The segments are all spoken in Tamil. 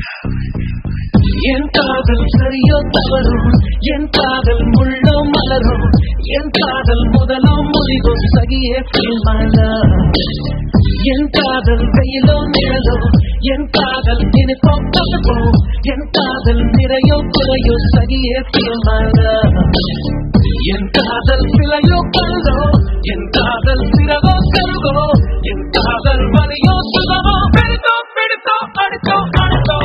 என் காதல் சரியோ தவறோ என் காதல் முள்ளோ மலரோ என் காதல் முதலோ முடிவோ சகியே feel my love என் காதல் வெயிலோ நிழலோ என் காதல் இனிப்போ கசப்போ என் காதல் நிறையோ குறையோ சகியே feel my love என் காதல் சிலையோ கல்லோ என் காதல் சிறகோ கருகோ என் காதல் வலியோ சுகமோ பிடித்தோ பிடித்தோ அடுத்தோ அடுத்தோ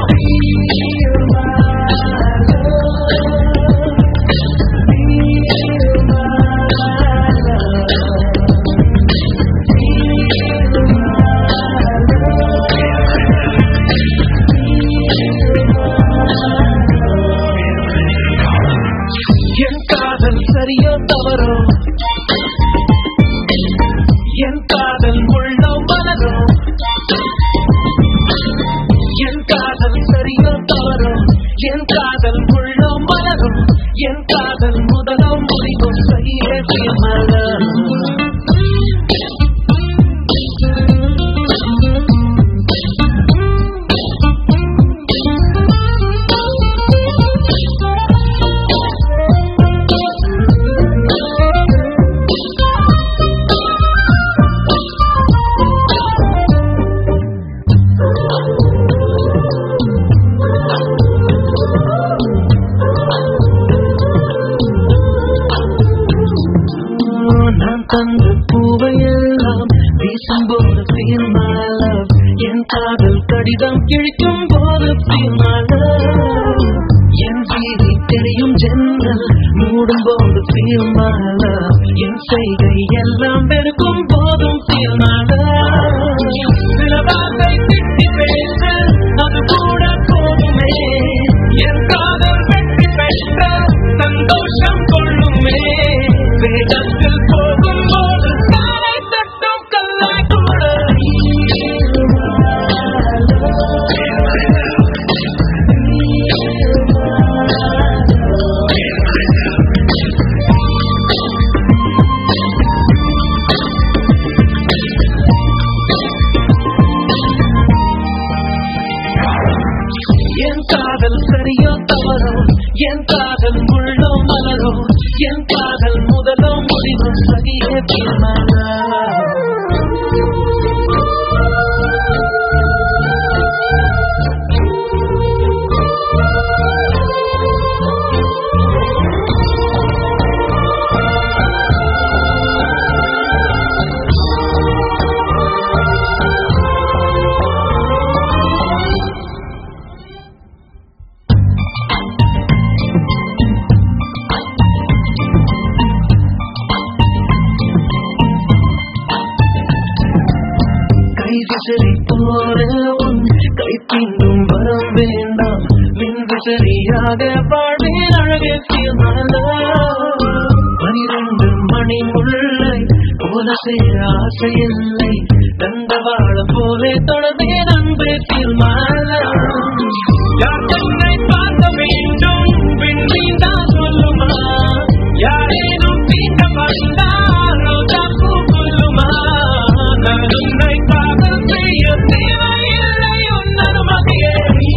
என் காதல் சரியோ தவறோ என் காதல் முள்ளோ மலரோ என் காதல் சரியோ தவறோ என் காதல் முள்ளோ மலரோ என் காதல் முதலோ முடிவோ சரியே மலர் நான் தந்த பூவையெல்லாம் வீசும்போது feel my love என் காதல் கடிதம் கிழிக்கும் போது feel my love என் வீதி தெரியும் ஜன்னல் மூடும் போது feel my love என் செய்கை எல்லாம் வெறுக்கும் போதும் feel my love சில வார்த்தை திட்டி பேச அது கூட போதுமே என் காதல் வெற்றி பெற்ற சந்தோஷம் கொள்ளுமே வேகத்தில் போகும்போது காலை தட்டும் கல்லாய் கூட என் காதல் சரியோ தவறோ என் காதல் முள்ளோ மலரோ என் காதல் முதலோ முடிவோ சரியே தீர்மானா கை விசறி போற உன் கை தீண்டும் வரம் வேண்டாம் மின் விசறியாக பாடுவேன் அழகே சீர்மல பனிரெண்டு மணி முல்லை போல சேர ஆசையில்லை தண்டவாள போலே தொடர்ந்தேன் அன்பே சீர்மல யார் தன்னை பார்க்க வேண்டும் விண்மீன்தான் சொல்லுமா யாரேனும் தீட்ட வந்தால் ரோஜா பூ கொல்லுமா நான் உன்னை காதல் செய்ய தேவையில்லை உன் அனுமதியே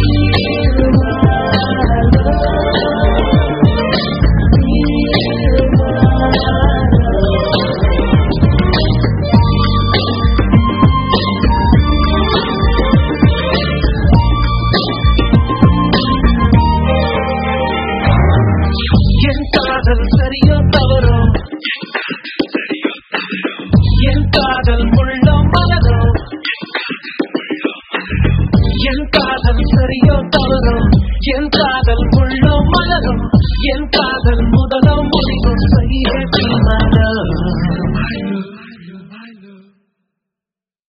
என் காதல் சரியோ தவறோ என் காதல் முள்ளோ மலரோ என் காதல் சரியோ தவறோ என் காதல் முள்ளோ மலரோ என் காதல் முதலோ